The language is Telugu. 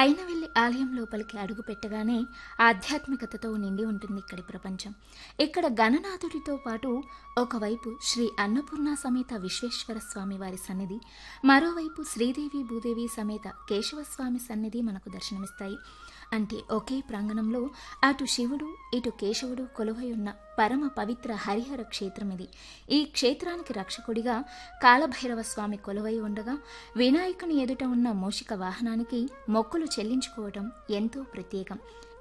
అయినవెల్లి ఆలయం లోపలికి అడుగు పెట్టగానే ఆధ్యాత్మికతతో నిండి ఉంటుంది ఇక్కడి ప్రపంచం ఇక్కడ గణనాథుడితో పాటు ఒకవైపు శ్రీ అన్నపూర్ణ సమేత విశ్వేశ్వర స్వామి వారి సన్నిధి మరోవైపు శ్రీదేవి భూదేవి సమేత కేశవస్వామి సన్నిధి మనకు దర్శనమిస్తాయి అంటే ఒకే ప్రాంగణంలో అటు శివుడు ఇటు కేశవుడు కొలువై ఉన్న పరమ పవిత్ర హరిహర క్షేత్రం ఇది ఈ క్షేత్రానికి రక్షకుడిగా కాలభైరవ స్వామి కొలువై ఉండగా వినాయకుని ఎదుట ఉన్న మూషిక వాహనానికి మొక్కులు చెల్లించుకోవటం ఎంతో ప్రత్యేకం